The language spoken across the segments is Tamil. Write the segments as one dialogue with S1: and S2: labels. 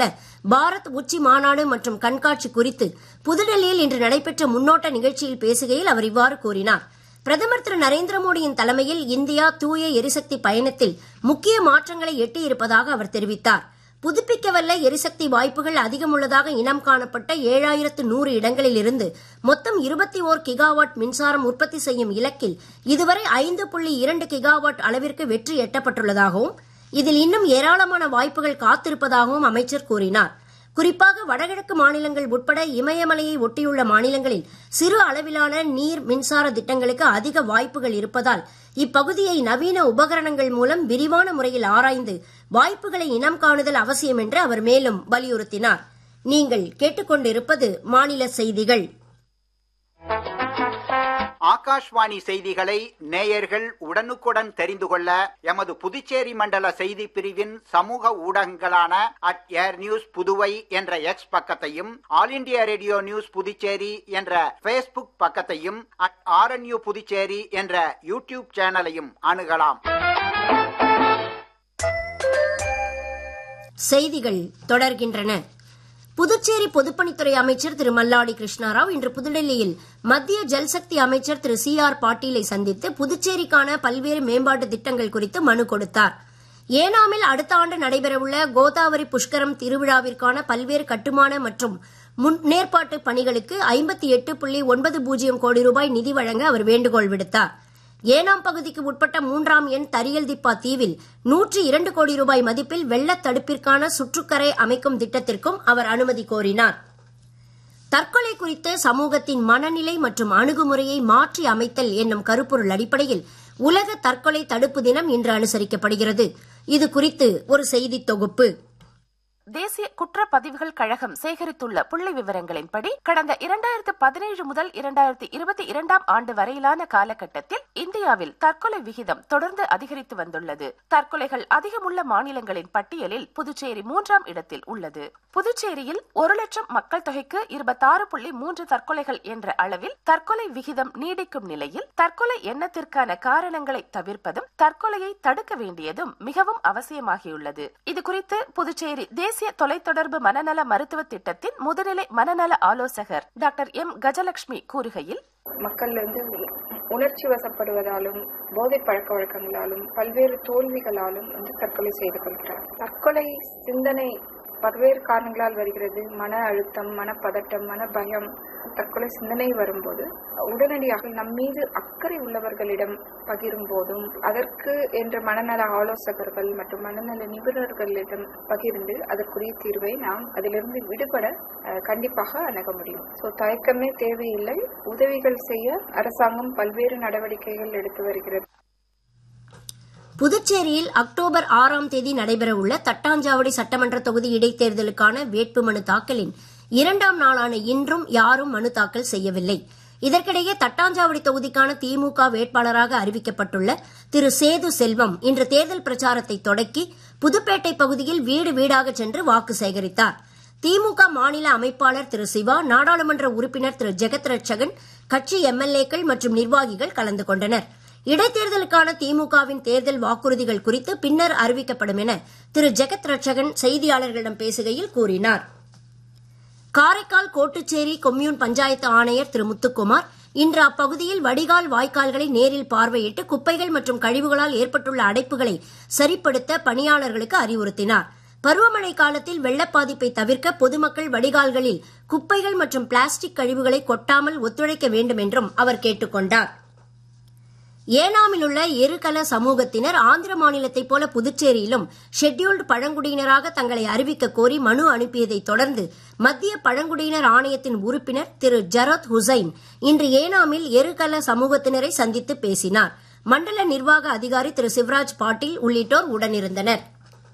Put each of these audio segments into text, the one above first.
S1: நடைபெறவுள்ள பாரத் உச்சி மாநாடு மற்றும் கண்காட்சி குறித்து புதுடெல்லியில் இன்று நடைபெற்ற முன்னோட்ட நிகழ்ச்சியில் பேசுகையில் அவர் இவ்வாறு கூறினார் பிரதமர் திரு நரேந்திர மோடியின் தலைமையில் இந்தியா தூய எரிசக்தி பயணத்தில் முக்கிய மாற்றங்களை எட்டியிருப்பதாக அவர் தெரிவித்தார் புதுப்பிக்கவல்ல எரிசக்தி வாய்ப்புகள் அதிகம் உள்ளதாக இனம் காணப்பட்ட ஏழாயிரத்து நூறு இடங்களில் இருந்து மொத்தம் இருபத்தி ஓர் கிகாவாட் மின்சாரம் உற்பத்தி செய்யும் இலக்கில் இதுவரை ஐந்து புள்ளி இரண்டு கிகாவாட் அளவிற்கு வெற்றி எட்டப்பட்டுள்ளதாகவும் இதில் இன்னும் ஏராளமான வாய்ப்புகள் காத்திருப்பதாகவும் அமைச்சர் கூறினார் குறிப்பாக வடகிழக்கு மாநிலங்கள் உட்பட இமயமலையை ஒட்டியுள்ள மாநிலங்களில் சிறு அளவிலான நீர் மின்சார திட்டங்களுக்கு அதிக வாய்ப்புகள் இருப்பதால் இப்பகுதியை நவீன உபகரணங்கள் மூலம் விரிவான முறையில் ஆராய்ந்து வாய்ப்புகளை இனம் காணுதல் அவசியம் என்று அவர் மேலும் வலியுறுத்தினார் நீங்கள் கேட்டுக்கொண்டிருப்பது மாநில செய்திகள்
S2: ஆகாஷ்வாணி செய்திகளை நேயர்கள் உடனுக்குடன் தெரிந்து கொள்ள எமது புதுச்சேரி மண்டல செய்தி பிரிவின் சமூக ஊடகங்களான அட் ஏர் நியூஸ் புதுவை என்ற எக்ஸ் பக்கத்தையும் all India radio news Puducherry என்ற பேஸ்புக் பக்கத்தையும் அட் ஆர்என்யூ புதுச்சேரி என்ற யூடியூப் சேனலையும் அணுகலாம்
S1: செய்திகள் தொடர்கின்றன புதுச்சேரி பொதுப்பணித்துறை அமைச்சர் திரு மல்லாடி கிருஷ்ணாராவ் இன்று புதுடெல்லியில் மத்திய ஜல்சக்தி அமைச்சர் திரு சி ஆர் பாட்டீலை சந்தித்து புதுச்சேரிக்கான பல்வேறு மேம்பாட்டு திட்டங்கள் குறித்து மனு கொடுத்தார் ஏனாமில் அடுத்த ஆண்டு நடைபெறவுள்ள கோதாவரி புஷ்கரம் திருவிழாவிற்கான பல்வேறு கட்டுமான மற்றும் முன்னேற்பாட்டு பணிகளுக்கு ஐம்பத்தி எட்டு புள்ளி ஒன்பது பூஜ்ஜியம் கோடி ரூபாய் நிதி வழங்க அவர் வேண்டுகோள் விடுத்தார் ஏனாம் பகுதிக்கு உட்பட்ட மூன்றாம் எண் தரியல் திப்பா தீவில் நூற்றி இரண்டு கோடி ரூபாய் மதிப்பில் வெள்ளத் தடுப்பிற்கான சுற்றுக்கரை அமைக்கும் திட்டத்திற்கும் அவர் அனுமதி கோரினார் தற்கொலை குறித்த சமூகத்தின் மனநிலை மற்றும் அணுகுமுறையை மாற்றி அமைத்தல் என்னும் கருப்பொருள் அடிப்படையில் உலக தற்கொலை தடுப்பு தினம் இன்று அனுசரிக்கப்படுகிறது இது குறித்து ஒரு செய்தி தொகுப்பு
S3: தேசிய குற்றப்பதிவுகள் கழகம் சேகரித்துள்ள புள்ளி விவரங்களின்படி கடந்த இரண்டாயிரத்து பதினேழு முதல் இரண்டாயிரத்தி இருபத்தி இரண்டாம் ஆண்டு வரையிலான காலகட்டத்தில் இந்தியாவில் தற்கொலை விகிதம் தொடர்ந்து அதிகரித்து வந்துள்ளது தற்கொலைகள் அதிகமுள்ள மாநிலங்களின் பட்டியலில் புதுச்சேரி மூன்றாம் இடத்தில் உள்ளது புதுச்சேரியில் ஒரு லட்சம் மக்கள் தொகைக்கு இருபத்தாறு புள்ளி மூன்று தற்கொலைகள் என்ற அளவில் தற்கொலை விகிதம் நீடிக்கும் நிலையில் தற்கொலை எண்ணத்திற்கான காரணங்களை தவிர்ப்பதும் தற்கொலையை தடுக்க வேண்டியதும் மிகவும் அவசியமாகியுள்ளது இதுகுறித்து புதுச்சேரி தேசிய தொலைத்தொடர்பு மனநல மருத்துவ திட்டத்தின் முதுநிலை மனநல ஆலோசகர் டாக்டர் எம் கஜலட்சுமி கூறுகையில்
S4: மக்கள் வந்து உணர்ச்சி வசப்படுவதாலும் போதை பழக்க வழக்கங்களாலும் பல்வேறு தோல்விகளாலும் வந்து தற்கொலை செய்து கொள்கிறார் தற்கொலை சிந்தனை பல்வேறு காரணங்களால் வருகிறது மன அழுத்தம் மனப்பதட்டம் மன பயம் தற்கொலை சிந்தனை வரும்போது உடனடியாக நம் மீது அக்கறை உள்ளவர்களிடம் பகிரும் போதும் அதற்கு என்ற மனநல ஆலோசகர்கள் மற்றும் மனநல நிபுணர்களிடம் பகிர்ந்து அதற்குரிய தீர்வை நாம் அதிலிருந்து விடுபட அஹ், கண்டிப்பாக அணுக முடியும் ஸோ தயக்கமே தேவையில்லை உதவிகள் செய்ய அரசாங்கம் பல்வேறு நடவடிக்கைகள் எடுத்து வருகிறது
S1: புதுச்சேரியில் அக்டோபர் ஆறாம் தேதி நடைபெறவுள்ள தட்டாஞ்சாவடி சட்டமன்ற தொகுதி இடைத்தேர்தலுக்கான வேட்புமனு தாக்கலின் இரண்டாம் நாளான இன்றும் யாரும் மனு தாக்கல் செய்யவில்லை இதற்கிடையே தட்டாஞ்சாவடி தொகுதிக்கான திமுக வேட்பாளராக அறிவிக்கப்பட்டுள்ள திரு சேது செல்வம் இன்று தேர்தல் பிரச்சாரத்தை தொடக்கி புதுப்பேட்டை பகுதியில் வீடு வீடாக சென்று வாக்கு சேகரித்தார் திமுக மாநில அமைப்பாளர் திரு சிவா நாடாளுமன்ற உறுப்பினர் திரு ஜெகத் ரட்சகன் கட்சி எம்எல்ஏக்கள் மற்றும் நிர்வாகிகள் கலந்து கொண்டனர் இடைத்தேர்தலுக்கான திமுகவின் தேர்தல் வாக்குறுதிகள் குறித்து பின்னர் அறிவிக்கப்படும் என திரு ஜெகத் ரட்சகன் செய்தியாளர்களிடம் பேசுகையில் கூறினார் காரைக்கால் கோட்டுச்சேரி கொம்யூன் பஞ்சாயத்து ஆணையர் திரு முத்துக்குமார் இன்று அப்பகுதியில் வடிகால் வாய்க்கால்களை நேரில் பார்வையிட்டு குப்பைகள் மற்றும் கழிவுகளால் ஏற்பட்டுள்ள அடைப்புகளை சரிப்படுத்த பணியாளர்களுக்கு அறிவுறுத்தினார் பருவமழை காலத்தில் வெள்ளப் பாதிப்பை தவிர்க்க பொதுமக்கள் வடிகால்களில் குப்பைகள் மற்றும் பிளாஸ்டிக் கழிவுகளை கொட்டாமல் ஒத்துழைக்க வேண்டும் என்றும் அவர் கேட்டுக் கொண்டார் ஏனாமில் உள்ள எருகல சமூகத்தினர் ஆந்திர மாநிலத்தைப் போல புதுச்சேரியிலும் ஷெட்யூல்டு பழங்குடியினராக தங்களை அறிவிக்க கோரி மனு அனுப்பியதைத் தொடர்ந்து மத்திய பழங்குடியினர் ஆணையத்தின் உறுப்பினர் திரு ஜரத் ஹுசைன் இன்று ஏனாமில் எருகல சமூகத்தினரை சந்தித்து பேசினார் மண்டல நிர்வாக அதிகாரி திரு சிவராஜ் பாட்டீல் உள்ளிட்டோர் உடனிருந்தனர்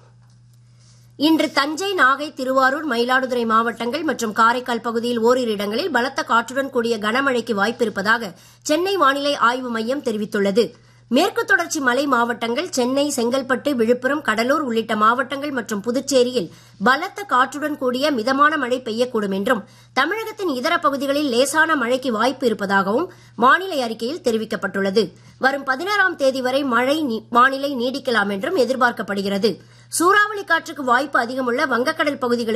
S1: இன்று தஞ்சை நாகை திருவாரூர் மயிலாடுதுறை மாவட்டங்கள் மற்றும் காரைக்கால் பகுதியில் ஓரிரு இடங்களில் பலத்த காற்றுடன் கூடிய கனமழைக்கு வாய்ப்பிருப்பதாக சென்னை வானிலை ஆய்வு மையம் தெரிவித்துள்ளது மேற்கு தொடர்ச்சி மலை மாவட்டங்கள் சென்னை செங்கல்பட்டு விழுப்புரம் கடலூர் உள்ளிட்ட மாவட்டங்கள் மற்றும் புதுச்சேரியில் பலத்த காற்றுடன் கூடிய மிதமான மழை பெய்யக்கூடும் என்றும் தமிழகத்தின் இதர பகுதிகளில் லேசான மழைக்கு வாய்ப்பு இருப்பதாகவும் வானிலை அறிக்கையில் தெரிவிக்கப்பட்டுள்ளது வரும் பதினாறாம் தேதி வரை மழை நீ- வானிலை நீடிக்கலாம் என்றும் எதிர்பார்க்கப்படுகிறது சூறாவளி காற்றுக்கு வாய்ப்பு அதிகமுள்ள வங்கக்கடல் பகுதிகளில்